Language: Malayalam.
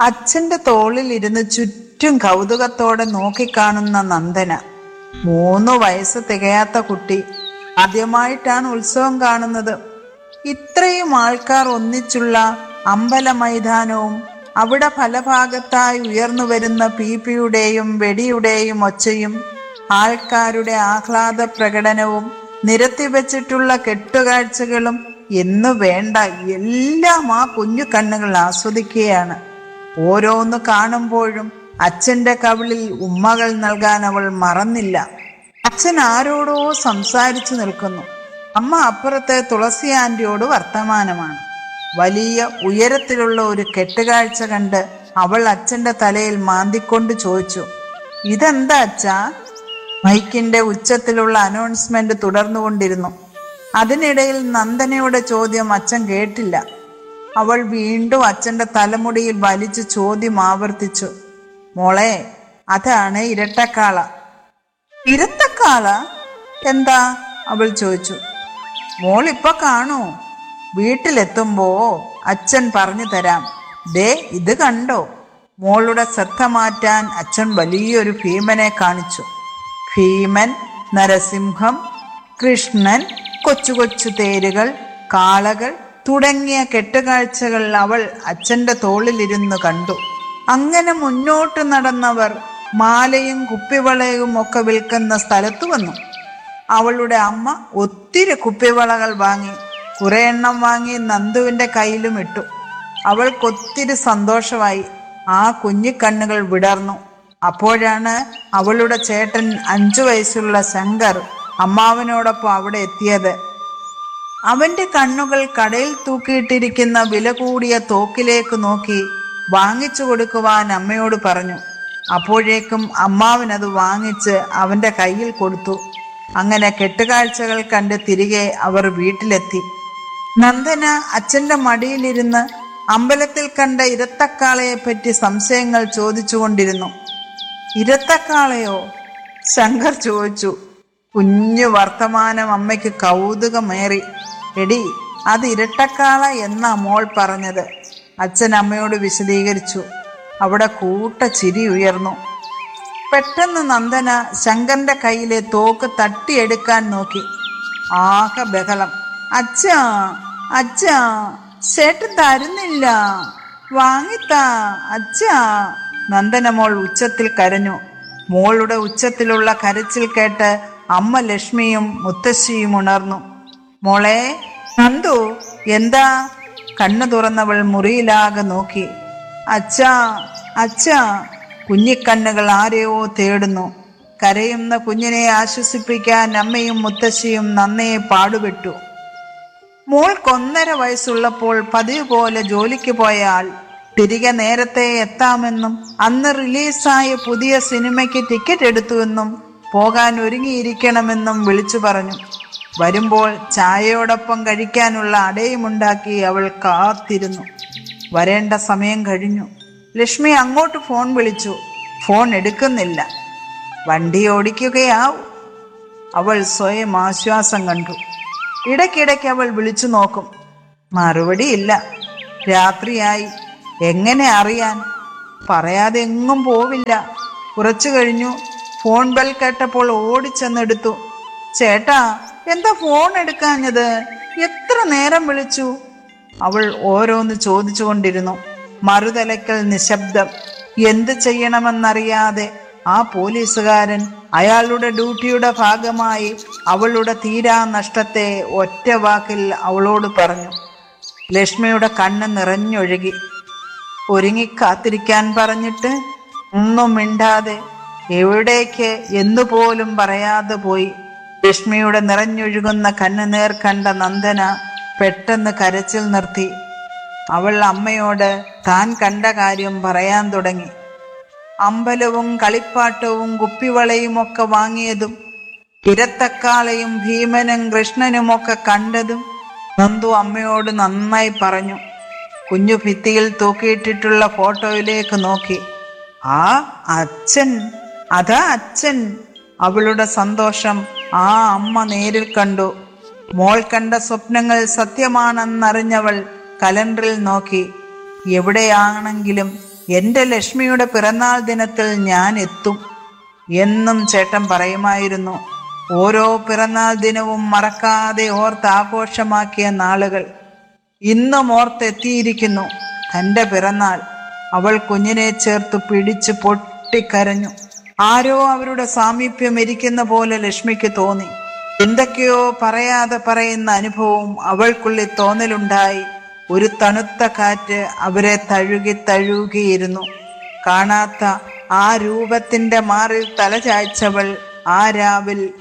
അച്ഛന്റെ തോളിൽ ഇരുന്ന് ചുറ്റും കൗതുകത്തോടെ നോക്കിക്കാണുന്ന നന്ദന മൂന്ന് വയസ്സ് തികയാത്ത കുട്ടി ആദ്യമായിട്ടാണ് ഉത്സവം കാണുന്നത് ഇത്രയും ആൾക്കാർ ഒന്നിച്ചുള്ള അമ്പല മൈതാനവും അവിടെ ഫലഭാഗത്തായി ഉയർന്നു വരുന്ന പീപ്പിയുടെയും വെടിയുടെയും ഒച്ചയും ആൾക്കാരുടെ ആഹ്ലാദ പ്രകടനവും നിരത്തി വെച്ചിട്ടുള്ള കെട്ടുകാഴ്ചകളും എന്നു വേണ്ട എല്ലാം ആ കുഞ്ഞു കണ്ണുകൾ ആസ്വദിക്കുകയാണ് ഓരോന്ന് കാണുമ്പോഴും അച്ഛന്റെ കവിളിൽ ഉമ്മകൾ നൽകാൻ അവൾ മറന്നില്ല അച്ഛൻ ആരോടോ സംസാരിച്ചു നിൽക്കുന്നു അമ്മ അപ്പുറത്തെ തുളസി ആന്റിയോട് വർത്തമാനമാണ് വലിയ ഉയരത്തിലുള്ള ഒരു കെട്ടുകാഴ്ച കണ്ട് അവൾ അച്ഛന്റെ തലയിൽ മാന്തിക്കൊണ്ട് ചോദിച്ചു ഇതെന്താ അച്ഛാ മൈക്കിന്റെ ഉച്ചത്തിലുള്ള അനൗൺസ്മെന്റ് തുടർന്നുകൊണ്ടിരുന്നു അതിനിടയിൽ നന്ദനയുടെ ചോദ്യം അച്ഛൻ കേട്ടില്ല അവൾ വീണ്ടും അച്ഛന്റെ തലമുടിയിൽ വലിച്ച് ചോദ്യം ആവർത്തിച്ചു മോളെ അതാണ് ഇരട്ടക്കാള ഇരട്ടക്കാള എന്താ അവൾ ചോദിച്ചു മോൾ ഇപ്പൊ കാണൂ വീട്ടിലെത്തുമ്പോ അച്ഛൻ പറഞ്ഞു തരാം ദേ ഇത് കണ്ടോ മോളുടെ ശ്രദ്ധ മാറ്റാൻ അച്ഛൻ വലിയൊരു ഭീമനെ കാണിച്ചു ഭീമൻ നരസിംഹം കൃഷ്ണൻ കൊച്ചു കൊച്ചു തേരുകൾ കാളകൾ തുടങ്ങിയ കെട്ടുകാഴ്ചകൾ അവൾ അച്ഛന്റെ തോളിലിരുന്ന് കണ്ടു അങ്ങനെ മുന്നോട്ട് നടന്നവർ മാലയും കുപ്പിവളയും ഒക്കെ വിൽക്കുന്ന സ്ഥലത്ത് വന്നു അവളുടെ അമ്മ ഒത്തിരി കുപ്പിവളകൾ വാങ്ങി കുറെ എണ്ണം വാങ്ങി നന്ദുവിന്റെ കയ്യിലും ഇട്ടു അവൾക്കൊത്തിരി സന്തോഷമായി ആ കുഞ്ഞിക്കണ്ണുകൾ വിടർന്നു അപ്പോഴാണ് അവളുടെ ചേട്ടൻ അഞ്ചു വയസ്സുള്ള ശങ്കർ അമ്മാവനോടൊപ്പം അവിടെ എത്തിയത് അവന്റെ കണ്ണുകൾ കടയിൽ തൂക്കിയിട്ടിരിക്കുന്ന വില കൂടിയ തോക്കിലേക്ക് നോക്കി വാങ്ങിച്ചു കൊടുക്കുവാൻ അമ്മയോട് പറഞ്ഞു അപ്പോഴേക്കും അമ്മാവൻ അത് വാങ്ങിച്ച് അവന്റെ കയ്യിൽ കൊടുത്തു അങ്ങനെ കെട്ടുകാഴ്ചകൾ കണ്ട് തിരികെ അവർ വീട്ടിലെത്തി നന്ദന അച്ഛന്റെ മടിയിലിരുന്ന് അമ്പലത്തിൽ കണ്ട ഇരത്തക്കാളയെ പറ്റി സംശയങ്ങൾ ചോദിച്ചുകൊണ്ടിരുന്നു ഇരത്തക്കാളയോ ശങ്കർ ചോദിച്ചു കുഞ്ഞു വർത്തമാനം അമ്മയ്ക്ക് കൗതുകമേറി എടി അത് ഇരട്ടക്കാള എന്നാ മോൾ പറഞ്ഞത് അച്ഛൻ അമ്മയോട് വിശദീകരിച്ചു അവിടെ കൂട്ട ചിരി ഉയർന്നു പെട്ടെന്ന് നന്ദന ശങ്കറിന്റെ കയ്യിലെ തോക്ക് തട്ടിയെടുക്കാൻ നോക്കി ആകെ ബഹളം അച്ഛാ അച്ഛാ ചേട്ടൻ തരുന്നില്ല വാങ്ങിത്താ അച്ഛാ നന്ദന മോൾ ഉച്ചത്തിൽ കരഞ്ഞു മോളുടെ ഉച്ചത്തിലുള്ള കരച്ചിൽ കേട്ട് അമ്മ ലക്ഷ്മിയും മുത്തശ്ശിയും ഉണർന്നു മോളെ നന്ദു എന്താ കണ്ണു തുറന്നവൾ മുറിയിലാകെ നോക്കി അച്ഛാ അച്ഛാ കുഞ്ഞിക്കണ്ണുകൾ ആരെയോ തേടുന്നു കരയുന്ന കുഞ്ഞിനെ ആശ്വസിപ്പിക്കാൻ അമ്മയും മുത്തശ്ശിയും നന്നേ പാടുപെട്ടു മോൾക്ക് ഒന്നര വയസ്സുള്ളപ്പോൾ പതിവ് പോലെ ജോലിക്ക് പോയ ആൾ തിരികെ നേരത്തെ എത്താമെന്നും അന്ന് റിലീസായ പുതിയ സിനിമയ്ക്ക് ടിക്കറ്റ് എടുത്തുവെന്നും പോകാൻ ഒരുങ്ങിയിരിക്കണമെന്നും വിളിച്ചു പറഞ്ഞു വരുമ്പോൾ ചായയോടൊപ്പം കഴിക്കാനുള്ള അടയുമുണ്ടാക്കി അവൾ കാത്തിരുന്നു വരേണ്ട സമയം കഴിഞ്ഞു ലക്ഷ്മി അങ്ങോട്ട് ഫോൺ വിളിച്ചു ഫോൺ എടുക്കുന്നില്ല വണ്ടി ഓടിക്കുകയാവും അവൾ സ്വയം ആശ്വാസം കണ്ടു ഇടയ്ക്കിടയ്ക്ക് അവൾ വിളിച്ചു നോക്കും മറുപടിയില്ല രാത്രിയായി എങ്ങനെ അറിയാൻ പറയാതെ എങ്ങും പോവില്ല കുറച്ചു കഴിഞ്ഞു ഫോൺ ബെൽ കേട്ടപ്പോൾ ഓടിച്ചെന്നെടുത്തു ചേട്ടാ എന്താ ഫോൺ എടുക്കാഞ്ഞത് എത്ര നേരം വിളിച്ചു അവൾ ഓരോന്ന് ചോദിച്ചുകൊണ്ടിരുന്നു മറുതലക്കൽ നിശബ്ദം എന്ത് ചെയ്യണമെന്നറിയാതെ ആ പോലീസുകാരൻ അയാളുടെ ഡ്യൂട്ടിയുടെ ഭാഗമായി അവളുടെ തീരാ നഷ്ടത്തെ ഒറ്റ വാക്കിൽ അവളോട് പറഞ്ഞു ലക്ഷ്മിയുടെ കണ്ണ് നിറഞ്ഞൊഴുകി ഒരുങ്ങി കാത്തിരിക്കാൻ പറഞ്ഞിട്ട് ഒന്നും മിണ്ടാതെ എവിടേക്ക് എന്നുപോലും പറയാതെ പോയി ലക്ഷ്മിയുടെ നിറഞ്ഞൊഴുകുന്ന കണ്ണുനീർ കണ്ട നന്ദന പെട്ടെന്ന് കരച്ചിൽ നിർത്തി അവൾ അമ്മയോട് താൻ കണ്ട കാര്യം പറയാൻ തുടങ്ങി അമ്പലവും കളിപ്പാട്ടവും കുപ്പിവളയും ഒക്കെ വാങ്ങിയതും ഇരത്തക്കാളയും ഭീമനും കൃഷ്ണനുമൊക്കെ കണ്ടതും നന്ദു അമ്മയോട് നന്നായി പറഞ്ഞു കുഞ്ഞു ഭിത്തിയിൽ തൂക്കിയിട്ടിട്ടുള്ള ഫോട്ടോയിലേക്ക് നോക്കി ആ അച്ഛൻ അതാ അച്ഛൻ അവളുടെ സന്തോഷം ആ അമ്മ നേരിൽ കണ്ടു മോൾ കണ്ട സ്വപ്നങ്ങൾ സത്യമാണെന്നറിഞ്ഞവൾ കലണ്ടറിൽ നോക്കി എവിടെയാണെങ്കിലും എൻ്റെ ലക്ഷ്മിയുടെ പിറന്നാൾ ദിനത്തിൽ ഞാൻ എത്തും എന്നും ചേട്ടൻ പറയുമായിരുന്നു ഓരോ പിറന്നാൾ ദിനവും മറക്കാതെ ഓർത്ത് ആഘോഷമാക്കിയ നാളുകൾ ഇന്നും ഓർത്തെത്തിയിരിക്കുന്നു തൻ്റെ പിറന്നാൾ അവൾ കുഞ്ഞിനെ ചേർത്ത് പിടിച്ച് പൊട്ടിക്കരഞ്ഞു ആരോ അവരുടെ സാമീപ്യം ഇരിക്കുന്ന പോലെ ലക്ഷ്മിക്ക് തോന്നി എന്തൊക്കെയോ പറയാതെ പറയുന്ന അനുഭവം അവൾക്കുള്ളിൽ തോന്നലുണ്ടായി ഒരു തണുത്ത കാറ്റ് അവരെ തഴുകി തഴുകിയിരുന്നു കാണാത്ത ആ രൂപത്തിന്റെ മാറിൽ തലചായ്ച്ചവൾ ആ രാവിൽ